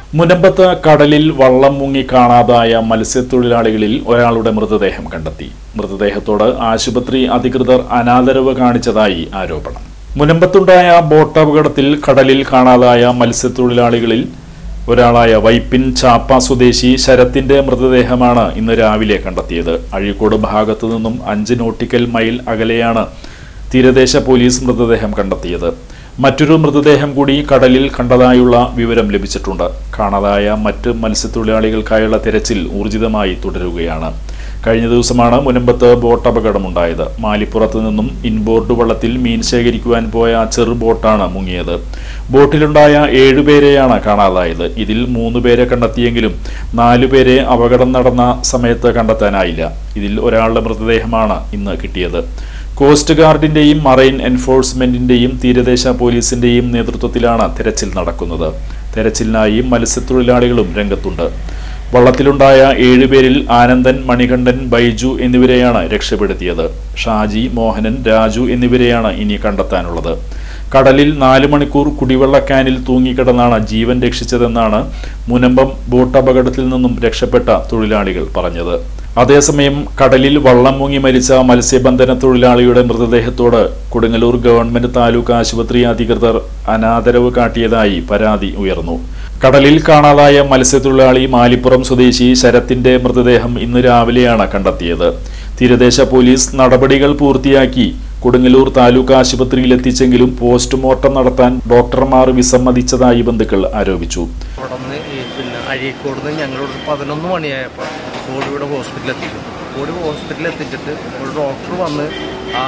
മുനമ്പത്ത് കടലിൽ വള്ളം മുങ്ങി കാണാതായ മത്സ്യത്തൊഴിലാളികളിൽ ഒരാളുടെ മൃതദേഹം കണ്ടെത്തി മൃതദേഹത്തോട് ആശുപത്രി അധികൃതർ അനാദരവ് കാണിച്ചതായി ആരോപണം മുനമ്പത്തുണ്ടായ ബോട്ട് അപകടത്തിൽ കടലിൽ കാണാതായ മത്സ്യത്തൊഴിലാളികളിൽ ഒരാളായ വൈപ്പിൻ ചാപ്പ സ്വദേശി ശരത്തിന്റെ മൃതദേഹമാണ് ഇന്ന് രാവിലെ കണ്ടെത്തിയത് അഴീക്കോട് ഭാഗത്തു നിന്നും അഞ്ച് നോട്ടിക്കൽ മൈൽ അകലെയാണ് തീരദേശ പോലീസ് മൃതദേഹം കണ്ടെത്തിയത് മറ്റൊരു മൃതദേഹം കൂടി കടലിൽ കണ്ടതായുള്ള വിവരം ലഭിച്ചിട്ടുണ്ട് കാണാതായ മറ്റ് മത്സ്യത്തൊഴിലാളികൾക്കായുള്ള തിരച്ചിൽ ഊർജിതമായി തുടരുകയാണ് കഴിഞ്ഞ ദിവസമാണ് മുനമ്പത്ത് ബോട്ട് അപകടമുണ്ടായത് മാലിപ്പുറത്ത് നിന്നും ഇൻബോർഡ് വള്ളത്തിൽ മീൻ ശേഖരിക്കുവാൻ പോയ ചെറു ബോട്ടാണ് മുങ്ങിയത് ബോട്ടിലുണ്ടായ ഏഴുപേരെയാണ് കാണാതായത് ഇതിൽ മൂന്ന് പേരെ കണ്ടെത്തിയെങ്കിലും നാലുപേരെ അപകടം നടന്ന സമയത്ത് കണ്ടെത്താനായില്ല ഇതിൽ ഒരാളുടെ മൃതദേഹമാണ് ഇന്ന് കിട്ടിയത് കോസ്റ്റ് ഗാർഡിന്റെയും മറൈൻ എൻഫോഴ്സ്മെന്റിന്റെയും തീരദേശ പോലീസിന്റെയും നേതൃത്വത്തിലാണ് തെരച്ചിൽ നടക്കുന്നത് തെരച്ചിലിനായി മത്സ്യത്തൊഴിലാളികളും രംഗത്തുണ്ട് വള്ളത്തിലുണ്ടായ ഏഴുപേരിൽ ആനന്ദൻ മണികണ്ഠൻ ബൈജു എന്നിവരെയാണ് രക്ഷപ്പെടുത്തിയത് ഷാജി മോഹനൻ രാജു എന്നിവരെയാണ് ഇനി കണ്ടെത്താനുള്ളത് കടലിൽ നാല് മണിക്കൂർ കുടിവെള്ള ക്യാനിൽ തൂങ്ങിക്കിടന്നാണ് ജീവൻ രക്ഷിച്ചതെന്നാണ് മുനമ്പം ബോട്ട് അപകടത്തിൽ നിന്നും രക്ഷപ്പെട്ട തൊഴിലാളികൾ പറഞ്ഞത് അതേസമയം കടലിൽ വള്ളം മുങ്ങി മരിച്ച മത്സ്യബന്ധന തൊഴിലാളിയുടെ മൃതദേഹത്തോട് കൊടുങ്ങല്ലൂർ ഗവൺമെന്റ് താലൂക്ക് ആശുപത്രി അധികൃതർ അനാദരവ് കാട്ടിയതായി പരാതി ഉയർന്നു കടലിൽ കാണാതായ മത്സ്യത്തൊഴിലാളി മാലിപ്പുറം സ്വദേശി ശരത്തിന്റെ മൃതദേഹം ഇന്ന് രാവിലെയാണ് കണ്ടെത്തിയത് തീരദേശ പോലീസ് നടപടികൾ പൂർത്തിയാക്കി കൊടുങ്ങല്ലൂർ താലൂക്ക് ആശുപത്രിയിൽ എത്തിച്ചെങ്കിലും പോസ്റ്റ്മോർട്ടം നടത്താൻ ഡോക്ടർമാർ വിസമ്മതിച്ചതായി ബന്ധുക്കൾ ആരോപിച്ചു അവിടെ നിന്ന് ഈ പിന്നെ അഴീക്കോട് നിന്ന് ഞങ്ങളോട് പതിനൊന്ന് മണിയായപ്പോൾ ബോഡിയുടെ ഹോസ്പിറ്റലിൽ എത്തിച്ചു ബോഡി ഹോസ്പിറ്റലിൽ എത്തിച്ചിട്ട് ഒരു ഡോക്ടർ വന്ന് ആ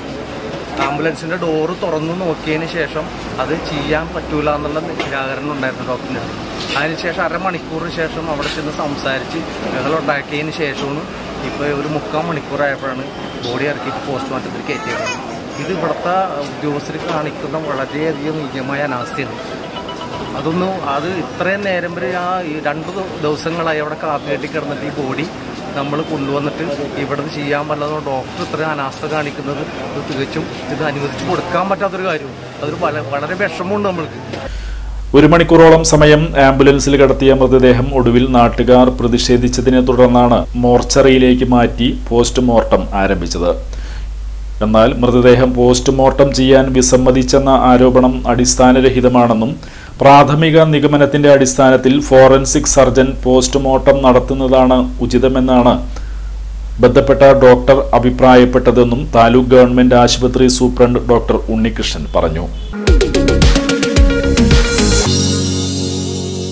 ആംബുലൻസിൻ്റെ ഡോറ് തുറന്നു നോക്കിയതിന് ശേഷം അത് ചെയ്യാൻ പറ്റൂല എന്നുള്ള നിരാകരണം ഉണ്ടായിരുന്നു ഡോക്ടറിന് അതിനുശേഷം അരമണിക്കൂറിന് ശേഷം അവിടെ ചെന്ന് സംസാരിച്ച് ബഹളുണ്ടാക്കിയതിന് ശേഷമാണ് ഇപ്പോൾ ഒരു മുക്കാൽ മണിക്കൂറായപ്പോഴാണ് ബോഡി ഇറക്കി പോസ്റ്റ്മോർട്ടത്തിൽ കയറ്റിയത് ഇത് ഇവിടുത്തെ ഉദ്യോഗസ്ഥർ കാണിക്കുന്ന വളരെയധികം നീചമായ അനാസ്ഥയാണ് അതൊന്നും അത് ഇത്രയും നേരം വരെ ആ ഈ രണ്ട് ദി- ദിവസങ്ങളായി അവിടെ കാത്തുകെട്ടി കിടന്നിട്ട് ഈ ബോഡി നമ്മൾ കൊണ്ടുവന്നിട്ട് ഇവിടുന്ന് ചെയ്യാൻ പറ്റുന്ന ഡോക്ടർ ഇത്രയും അനാസ്ഥ കാണിക്കുന്നത് ഇത് തികച്ചും ഇത് അനുവദിച്ചു കൊടുക്കാൻ പറ്റാത്തൊരു കാര്യവും അതൊരു വള- വളരെ വിഷമമുണ്ട് നമ്മൾക്ക് ഒരു മണിക്കൂറോളം സമയം ആംബുലൻസിൽ കടത്തിയ മൃതദേഹം ഒടുവിൽ നാട്ടുകാർ പ്രതിഷേധിച്ചതിനെ തുടർന്നാണ് മോർച്ചറിയിലേക്ക് മാറ്റി പോസ്റ്റ്മോർട്ടം ആരംഭിച്ചത് എന്നാൽ മൃതദേഹം പോസ്റ്റ്മോർട്ടം ചെയ്യാൻ വിസമ്മതിച്ചെന്ന ആരോപണം അടിസ്ഥാനരഹിതമാണെന്നും പ്രാഥമിക നിഗമനത്തിന്റെ അടിസ്ഥാനത്തിൽ ഫോറൻസിക് സർജൻ പോസ്റ്റ്മോർട്ടം നടത്തുന്നതാണ് ഉചിതമെന്നാണ് ബന്ധപ്പെട്ട ഡോക്ടർ അഭിപ്രായപ്പെട്ടതെന്നും താലൂക്ക് ഗവൺമെന്റ് ആശുപത്രി സൂപ്രണ്ട് ഡോക്ടർ ഉണ്ണികൃഷ്ണൻ പറഞ്ഞു